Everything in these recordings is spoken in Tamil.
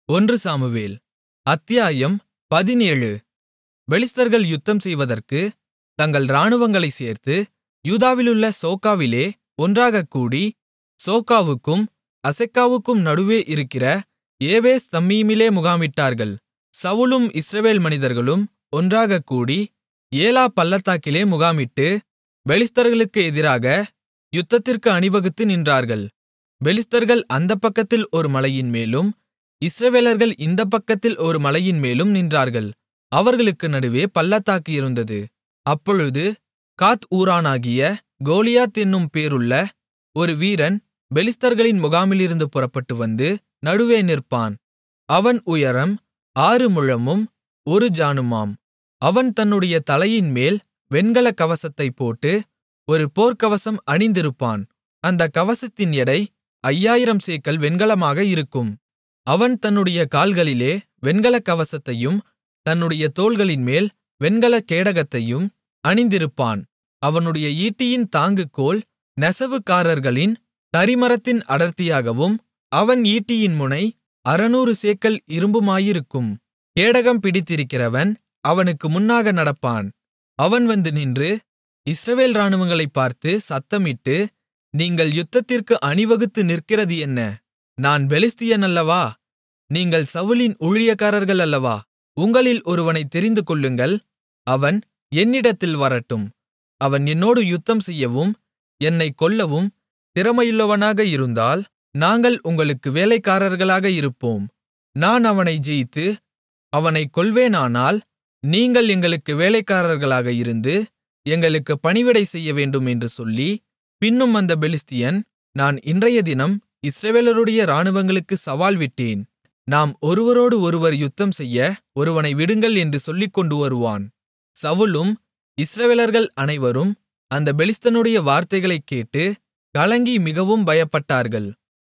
ஒன்று சாமுவேல் அத்தியாயம் பதினேழு பெலிஸ்தர்கள் யுத்தம் செய்வதற்கு தங்கள் இராணுவங்களைச் சேர்த்து யூதாவிலுள்ள சோக்கோவிலே ஒன்றாகக் கூடி சோக்கோவுக்கும் அசெக்காவுக்கும் நடுவே இருக்கிற ஏபேஸ் தம்மீமிலே முகாமிட்டார்கள் சவுலும் இஸ்ரவேல் மனிதர்களும் ஒன்றாகக் கூடி ஏலா பள்ளத்தாக்கிலே முகாமிட்டு பெலிஸ்தர்களுக்கு எதிராக யுத்தத்திற்கு அணிவகுத்து நின்றார்கள் பெலிஸ்தர்கள் அந்தப் பக்கத்தில் ஒரு மலையின்மேலும் இஸ்ரவேலர்கள் இந்தப் பக்கத்தில் ஒரு மலையின்மேலும் நின்றார்கள் அவர்களுக்கு நடுவே பள்ளத்தாக்கு இருந்தது அப்பொழுது காத் ஊரானாகிய கோலியாத் என்னும் பேருள்ள ஒரு வீரன் பெலிஸ்தர்களின் முகாமிலிருந்து புறப்பட்டு வந்து நடுவே நிற்பான் அவன் உயரம் ஆறு முழமும் ஒரு ஜாணுமாம் அவன் தன்னுடைய தலையின்மேல் வெண்கலக் கவசத்தைப் போட்டு ஒரு போர்க்கவசம் அணிந்திருப்பான் அந்தக் கவசத்தின் எடை ஐயாயிரம் சேக்கல் வெண்கலமாக இருக்கும் அவன் தன்னுடைய கால்களிலே வெண்கலக் கவசத்தையும் தன்னுடைய தோள்களின்மேல் வெண்கலக் கேடகத்தையும் அணிந்திருப்பான் அவனுடைய ஈட்டியின் தாங்குகோல் நெசவுக்காரர்களின் தறிமரத்தின் அடர்த்தியாகவும் அவன் ஈட்டியின் முனை அறுநூறு சேக்கல் இரும்புமாயிருக்கும் கேடகம் பிடித்திருக்கிறவன் அவனுக்கு முன்னாக நடப்பான் அவன் வந்து நின்று இஸ்ரவேல் இராணுவங்களைப் பார்த்து சத்தமிட்டு நீங்கள் யுத்தத்திற்கு அணிவகுத்து நிற்கிறது என்ன நான் பெலிஸ்தியன் அல்லவா நீங்கள் சவுலின் ஊழியக்காரர்கள் அல்லவா உங்களில் ஒருவனைத் தெரிந்துகொள்ளுங்கள் அவன் என்னிடத்தில் வரட்டும் அவன் என்னோடு யுத்தம் செய்யவும் என்னைக் கொல்லவும் திறமையுள்ளவனாக இருந்தால் நாங்கள் உங்களுக்கு வேலைக்காரர்களாக இருப்போம் நான் அவனை ஜெயித்து அவனைக் கொல்வேனானால் நீங்கள் எங்களுக்கு வேலைக்காரர்களாக இருந்து எங்களுக்கு பணிவிடை செய்யவேண்டும் என்று சொல்லி பின்னும் அந்த பெலிஸ்தியன் நான் இன்றையதினம் இஸ்ரவேலருடைய இராணுவங்களுக்கு சவால் விட்டேன் நாம் ஒருவரோடு ஒருவர் யுத்தம் செய்ய ஒருவனை விடுங்கள் என்று சொல்லிக்கொண்டு வருவான் சவுலும் இஸ்ரவேலர்கள் அனைவரும் அந்த பெலிஸ்தனுடைய வார்த்தைகளைக் கேட்டு கலங்கி மிகவும் பயப்பட்டார்கள்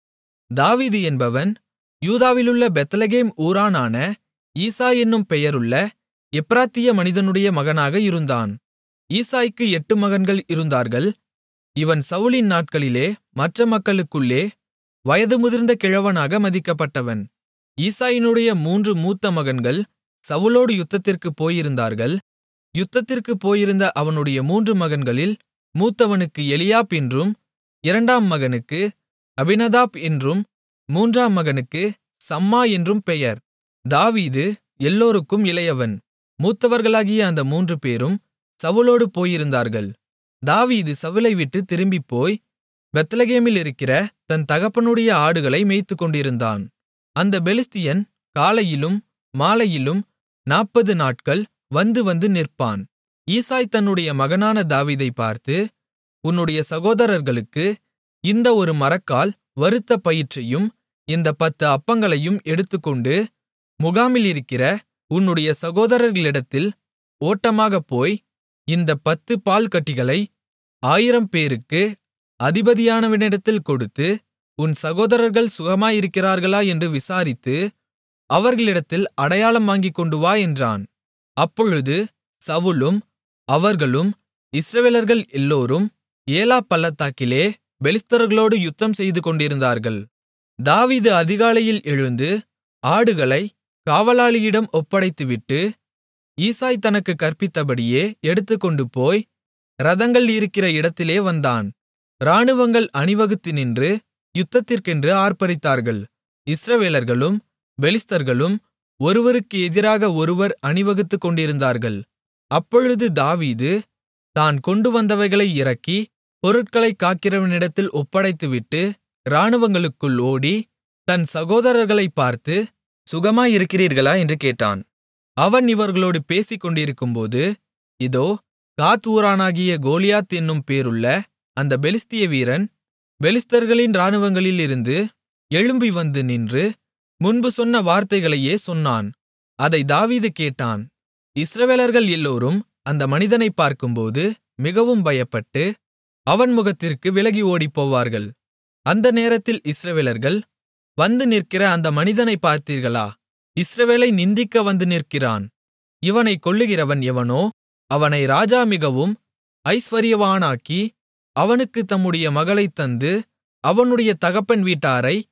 தாவீது என்பவன் யூதாவிலுள்ள பெத்லெகேம் ஊரானான ஈசா என்னும் பெயருள்ள எப்பிராத்திய மனிதனுடைய மகனாக இருந்தான் ஈசாய்க்கு எட்டு மகன்கள் இருந்தார்கள் இவன் சவுலின் நாட்களிலே மற்ற மக்களுக்குள்ளே வயது முதிர்ந்த கிழவனாக மதிக்கப்பட்டவன் ஈசாயினுடைய மூன்று மூத்த மகன்கள் சவுலோடு யுத்தத்திற்குப் போயிருந்தார்கள் யுத்தத்திற்குப் போயிருந்த அவனுடைய மூன்று மகன்களில் மூத்தவனுக்கு எலியாப் என்றும் இரண்டாம் மகனுக்கு அபினதாப் என்றும் மூன்றாம் மகனுக்கு சம்மா என்றும் பெயர் தாவீது எல்லோருக்கும் இளையவன் மூத்தவர்களாகிய அந்த மூன்று பேரும் சவுலோடு போயிருந்தார்கள் தாவீது சவுலை விட்டு திரும்பிப்போய் பெத்லகேமில் இருக்கிற தன் தகப்பனுடைய ஆடுகளை மேய்த்துக்கொண்டிருந்தான் அந்த பெலிஸ்தியன் காலையிலும் மாலையிலும் நாற்பது நாட்கள் வந்து வந்து நிற்பான் ஈசாய் தன்னுடைய மகனான தாவீதை பார்த்து உன்னுடைய சகோதரர்களுக்கு இந்த ஒரு மரக்கால் வறுத்த பயிற்றையும் இந்த பத்து அப்பங்களையும் எடுத்துக்கொண்டு முகாமில் இருக்கிற உன்னுடைய சகோதரர்களிடத்தில் ஓட்டமாகப் போய் இந்த பத்து பால்கட்டிகளை ஆயிரம் பேருக்கு அதிபதியானவனிடத்தில் கொடுத்து உன் சகோதரர்கள் சுகமாயிருக்கிறார்களா என்று விசாரித்து அவர்களிடத்தில் அடையாளம் வாங்கிக்கொண்டு வா என்றான் அப்பொழுது சவுலும் அவர்களும் இஸ்ரவேலர்கள் எல்லோரும் ஏலா பள்ளத்தாக்கிலே பெலிஸ்தர்களோடு யுத்தம் செய்து கொண்டிருந்தார்கள் தாவீது அதிகாலையில் எழுந்து ஆடுகளை காவலாளியிடம் ஒப்படைத்துவிட்டு ஈசாய் தனக்கு கற்பித்தபடியே எடுத்துக்கொண்டு போய் இரதங்கள் இருக்கிற இடத்திலே வந்தான் இராணுவங்கள் அணிவகுத்து நின்று யுத்தத்திற்கென்று ஆர்ப்பரித்தார்கள் இஸ்ரவேலர்களும் பெலிஸ்தர்களும் ஒருவருக்கு எதிராக ஒருவர் அணிவகுத்துக் கொண்டிருந்தார்கள் அப்பொழுது தாவீது தான் கொண்டு வந்தவைகளை இறக்கி பொருட்களைக் காக்கிறவனிடத்தில் ஒப்படைத்துவிட்டு இராணுவங்களுக்குள் ஓடி தன் சகோதரர்களைப் பார்த்து சுகமாயிருக்கிறீர்களா என்று கேட்டான் அவன் இவர்களோடு பேசிக்கொண்டிருக்கும்போது இதோ காத் ஊரானாகிய கோலியாத் என்னும் பேருள்ள அந்த பெலிஸ்திய வீரன் பெலிஸ்தர்களின் இராணுவங்களிலிருந்து எழும்பி வந்து நின்று முன்பு சொன்ன வார்த்தைகளையே சொன்னான் அதை தாவீது கேட்டான் இஸ்ரவேலர்கள் எல்லோரும் அந்த மனிதனைப் பார்க்கும்போது மிகவும் பயப்பட்டு அவன் முகத்திற்கு விலகி ஓடிப்போவார்கள் அந்த நேரத்தில் இஸ்ரவேலர்கள் வந்து நிற்கிற அந்த மனிதனைப் பார்த்தீர்களா இஸ்ரவேலை நிந்திக்க வந்து நிற்கிறான் இவனைக் கொல்லுகிறவன் எவனோ அவனை ராஜா மிகவும் ஐசுவரியவானாக்கி அவனுக்குத் தம்முடைய மகளைத் தந்து அவனுடைய தகப்பன் வீட்டாரை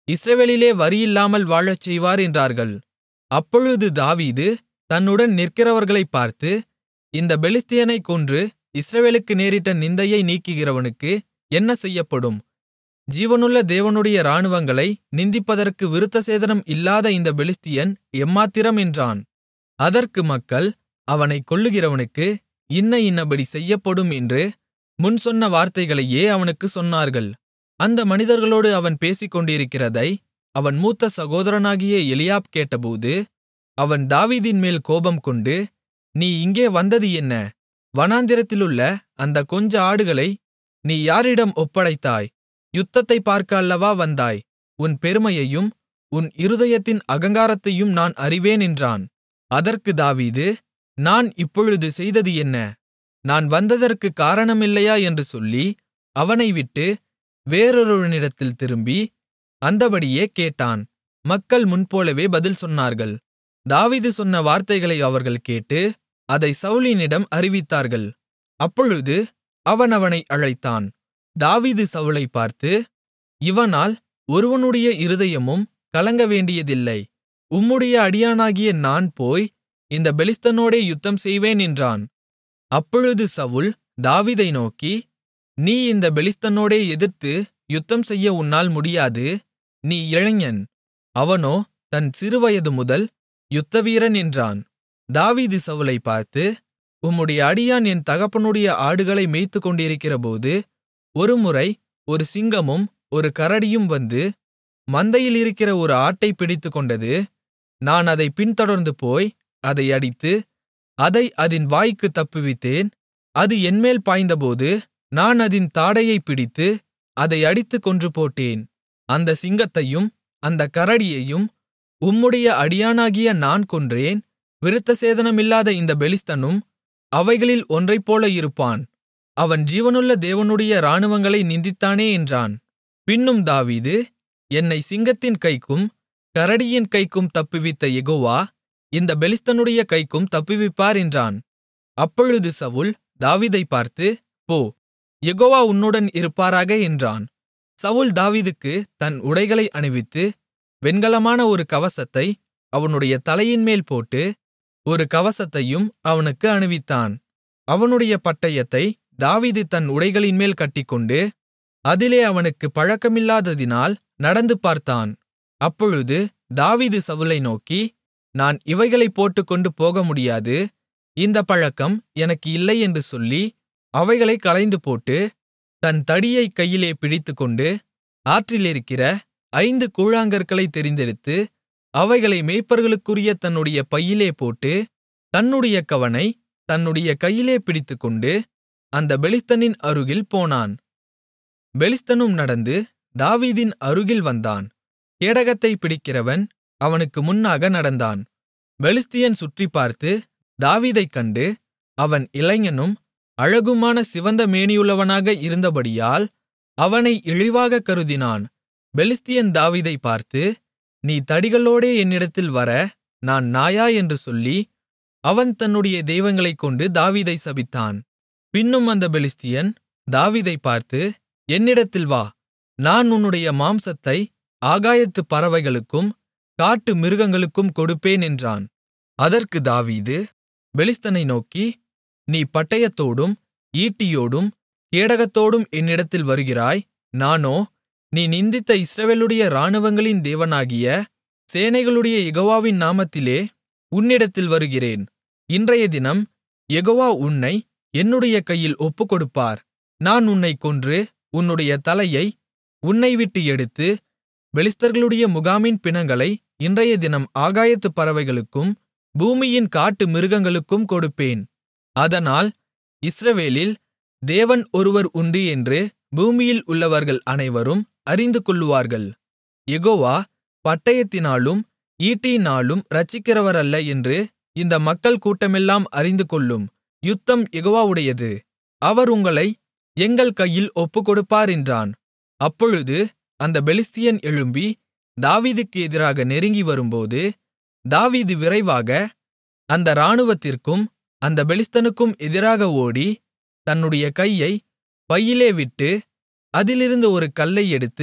இஸ்ரவேலிலே வரியில்லாமல் வாழச் செய்வார் என்றார்கள் அப்பொழுது தாவீது தன்னுடன் நிற்கிறவர்களைப் பார்த்து இந்த பெலிஸ்தியனைக் கொன்று இஸ்ரவேலுக்கு நேரிட்ட நிந்தையை நீக்குகிறவனுக்கு என்ன செய்யப்படும் ஜீவனுள்ள தேவனுடைய இராணுவங்களை நிந்திப்பதற்கு விருத்தசேதனம் இல்லாத இந்த பெலிஸ்தியன் எம்மாத்திரம் என்றான் அதற்கு மக்கள் அவனைக் கொல்லுகிறவனுக்கு இன்ன இன்னபடி செய்யப்படும் என்று முன் சொன்ன வார்த்தைகளையே அவனுக்குச் சொன்னார்கள் அந்த மனிதர்களோடு அவன் பேசிக்கொண்டிருக்கிறதை அவன் மூத்த சகோதரனாகிய எலியாப் கேட்டபோது அவன் தாவீதின்மேல் கோபம்கொண்டு நீ இங்கே வந்தது என்ன வனாந்திரத்திலுள்ள அந்த கொஞ்ச ஆடுகளை நீ யாரிடம் ஒப்படைத்தாய் யுத்தத்தைப் பார்க்க அல்லவா வந்தாய் உன் பெருமையையும் உன் இருதயத்தின் அகங்காரத்தையும் நான் அறிவேன் என்றான் அதற்கு தாவீது நான் இப்பொழுது செய்தது என்ன நான் வந்ததற்கு காரணமில்லையா என்று சொல்லி அவனை விட்டு வேறொருவனிடத்தில் திரும்பி அந்தபடியே கேட்டான் மக்கள் முன்போலவே பதில் சொன்னார்கள் தாவீது சொன்ன வார்த்தைகளை அவர்கள் கேட்டு அதை சவுலினிடம் அறிவித்தார்கள் அப்பொழுது அவன் அவனை அழைத்தான் தாவீது சவுலைப் பார்த்து இவனால் ஒருவனுடைய இருதயமும் கலங்க வேண்டியதில்லை உம்முடைய அடியானாகிய நான் போய் இந்த பெலிஸ்தனோடே யுத்தம் செய்வேன் என்றான் அப்பொழுது சவுல் தாவீதை நோக்கி நீ இந்த பெலிஸ்தனோடே எதிர்த்து யுத்தம் செய்ய உன்னால் முடியாது நீ இளைஞன் அவனோ தன் சிறுவயது முதல் யுத்தவீரன் என்றான் தாவீது சவுலைப் பார்த்து உம்முடைய அடியான் என் தகப்பனுடைய ஆடுகளை மேய்த்துக்கொண்டிருக்கிறபோது ஒருமுறை ஒரு சிங்கமும் ஒரு கரடியும் வந்து மந்தையில் இருக்கிற ஒரு ஆட்டைப் பிடித்துக்கொண்டது நான் அதை பின்தொடர்ந்து போய் அதை அடித்து அதை அதின் வாய்க்குத் தப்புவித்தேன் அது என்மேல் பாய்ந்தபோது நான் அதின் தாடையைப் பிடித்து அதை அடித்துக் கொன்றுபோட்டேன் அந்த சிங்கத்தையும் அந்த கரடியையும் உம்முடைய அடியானாகிய நான் கொன்றேன் விருத்தசேதனமில்லாத இந்த பெலிஸ்தனும் அவைகளில் ஒன்றைப்போல இருப்பான் அவன் ஜீவனுள்ள தேவனுடைய இராணுவங்களை நிந்தித்தானே என்றான் பின்னும் தாவீது என்னை சிங்கத்தின் கைக்கும் கரடியின் கைக்கும் தப்புவித்த யெகோவா இந்த பெலிஸ்தனுடைய கைக்கும் தப்புவிப்பார் என்றான் அப்பொழுது சவுல் தாவீதைப் பார்த்து போ யெகோவா உன்னுடன் இருப்பாராக என்றான் சவுல் தாவீதுக்கு தன் உடைகளை அணிவித்து வெண்கலமான ஒரு கவசத்தை அவனுடைய தலையின்மேல் போட்டு ஒரு கவசத்தையும் அவனுக்கு அணிவித்தான் அவனுடைய பட்டயத்தை தாவீது தன் உடைகளின்மேல் கட்டிக்கொண்டு அதிலே அவனுக்கு பழக்கமில்லாததினால் நடந்து பார்த்தான் அப்பொழுது தாவீது சவுலை நோக்கி நான் இவைகளைப் போட்டுக்கொண்டு போகமுடியாது இந்தப் பழக்கம் எனக்கு இல்லை என்று சொல்லி அவைகளைக் களைந்துபோட்டு தன் தடியைக் கையிலே பிடித்துக்கொண்டு ஆற்றிலிருக்கிற ஐந்து கூழாங்கற்களைத் தெரிந்தெடுத்து அவைகளை மேய்ப்பர்களுக்குரிய தன்னுடைய பையிலே போட்டு தன்னுடைய கவனை தன்னுடைய கையிலே பிடித்துக்கொண்டு அந்த பெலிஸ்தனின் அருகில் போனான் பெலிஸ்தனும் நடந்து தாவீதின் அருகில் வந்தான் கேடகத்தைப் பிடிக்கிறவன் அவனுக்கு முன்னாக நடந்தான் பெலிஸ்தியன் சுற்றிப்பார்த்து தாவீதைக் கண்டு அவன் இளைஞனும் அழகுமான சிவந்த மேனியுள்ளவனாக இருந்தபடியால் அவனை இழிவாகக் கருதினான் பெலிஸ்தியன் தாவீதைப் பார்த்து நீ தடிகளோடே என்னிடத்தில் வர நான் நாயா என்று சொல்லி அவன் தன்னுடைய தெய்வங்களைக் கொண்டு தாவீதை சபித்தான் பின்னும் அந்த பெலிஸ்தியன் தாவீதைப் பார்த்து என்னிடத்தில் வா நான் உன்னுடைய மாம்சத்தை ஆகாயத்துப் பறவைகளுக்கும் காட்டு மிருகங்களுக்கும் கொடுப்பேன் என்றான் அதற்கு தாவீது பெலிஸ்தனை நோக்கி நீ பட்டயத்தோடும் ஈட்டியோடும் கேடகத்தோடும் என்னிடத்தில் வருகிறாய் நானோ நீ நிந்தித்த இஸ்ரவேலுடைய இராணுவங்களின் தேவனாகிய சேனைகளுடைய யெகோவாவின் நாமத்திலே உன்னிடத்தில் வருகிறேன் இன்றையதினம் யெகோவா உன்னை என்னுடைய கையில் ஒப்புக்கொடுப்பார் நான் உன்னைக் கொன்று உன்னுடைய தலையை உன்னை விட்டு எடுத்து பெலிஸ்தர்களுடைய முகாமின் பிணங்களை இன்றையதினம் ஆகாயத்துப் பறவைகளுக்கும் பூமியின் காட்டு மிருகங்களுக்கும் கொடுப்பேன் அதனால் இஸ்ரவேலில் தேவன் ஒருவர் உண்டு என்று பூமியில் உள்ளவர்கள் அனைவரும் அறிந்துகொள்ளுவார்கள் யெகோவா பட்டயத்தினாலும் ஈட்டியினாலும் இரட்சிக்கிறவரல்ல என்று இந்த மக்கள் கூட்டமெல்லாம் அறிந்துகொள்ளும் யுத்தம் யெகோவாவுடையது அவர் உங்களை எங்கள் கையில் ஒப்புக்கொடுப்பார் என்றான் அப்பொழுது அந்த பெலிஸ்தியன் எழும்பி தாவீதுக்கு எதிராக நெருங்கி வரும்போது தாவீது விரைவாக அந்த இராணுவத்திற்கும் அந்த பெலிஸ்தனுக்கும் எதிராக ஓடி தன்னுடைய கையை பையிலே விட்டு அதிலிருந்து ஒரு கல்லை எடுத்து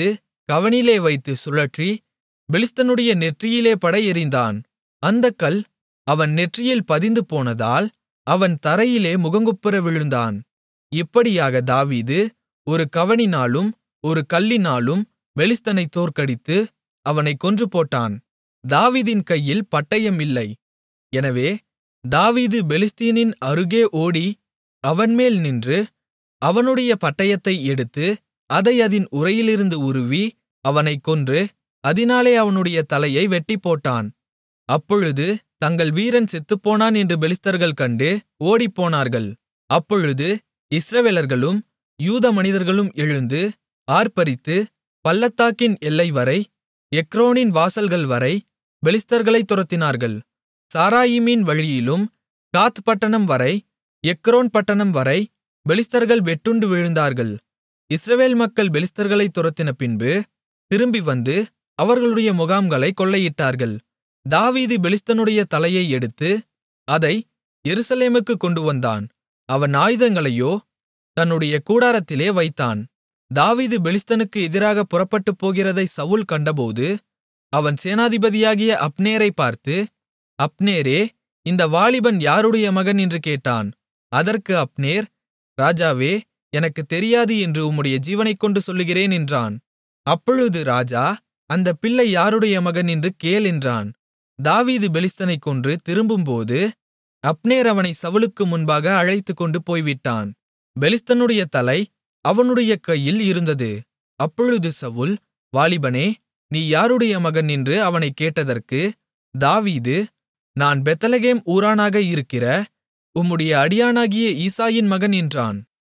கவணிலே வைத்து சுழற்றி பெலிஸ்தனுடைய நெற்றியிலே பட எறிந்தான் அந்தக் கல் அவன் நெற்றியில் பதிந்து போனதால் அவன் தரையிலே முகங்குப்புற விழுந்தான் இப்படியாக தாவீது ஒரு கவணினாலும் ஒரு கல்லினாலும் பெலிஸ்தனைத் தோற்கடித்து அவனைக் கொன்றுபோட்டான் தாவீதின் கையில் பட்டயம் இல்லை எனவே தாவீது பெலிஸ்தியனின் அருகே ஓடி அவன்மேல் நின்று அவனுடைய பட்டயத்தை எடுத்து அதை அதின் உறையிலிருந்து உருவி அவனைக் கொன்று அதினாலே அவனுடைய தலையை வெட்டிப்போட்டான் அப்பொழுது தங்கள் வீரன் செத்துப்போனான் என்று பெலிஸ்தர்கள் கண்டு ஓடிப்போனார்கள் அப்பொழுது இஸ்ரவேலர்களும் யூத மனிதர்களும் எழுந்து ஆர்ப்பரித்து பள்ளத்தாக்கின் எல்லைவரை எக்ரோனின் வாசல்கள் வரை பெலிஸ்தர்களைத் துரத்தினார்கள் சாராயிமின் வழியிலும் காத் பட்டணம் வரை எக்ரோன் பட்டணம் வரை பெலிஸ்தர்கள் வெட்டுண்டு விழுந்தார்கள் இஸ்ரவேல் மக்கள் பெலிஸ்தர்களைத் துரத்தின பின்பு திரும்பி வந்து அவர்களுடைய முகாம்களைக் கொள்ளையிட்டார்கள் தாவீது பெலிஸ்தனுடைய தலையை எடுத்து அதை எருசலேமுக்குக் கொண்டுவந்தான் அவன் ஆயுதங்களையோ தன்னுடைய கூடாரத்திலே வைத்தான் தாவீது பெலிஸ்தனுக்கு எதிராகப் புறப்பட்டுப் போகிறதை சவுல் கண்டபோது அவன் சேனாதிபதியாகிய அப்னேரைப் பார்த்து அப்னேரே இந்த வாலிபன் யாருடைய மகன் என்று கேட்டான் அதற்கு அப்னேர் ராஜாவே எனக்குத் தெரியாது என்று உம்முடைய ஜீவனைக்கொண்டு சொல்லுகிறேன் என்றான் அப்பொழுது ராஜா அந்தப் பிள்ளை யாருடைய மகன் என்று கேள் என்றான் தாவீது பெலிஸ்தனைக் கொன்று திரும்பும்போது அப்னேர் அவனை சவுலுக்கு முன்பாக அழைத்துக்கொண்டு போய்விட்டான் பெலிஸ்தனுடைய தலை அவனுடைய கையில் இருந்தது அப்பொழுது சவுல் வாலிபனே நீ யாருடைய மகன் என்று அவனைக் கேட்டதற்கு தாவீது நான் பெத்லெகேம் ஊரானாக இருக்கிற உம்முடைய அடியானாகிய ஈசாயின் மகன் என்றான்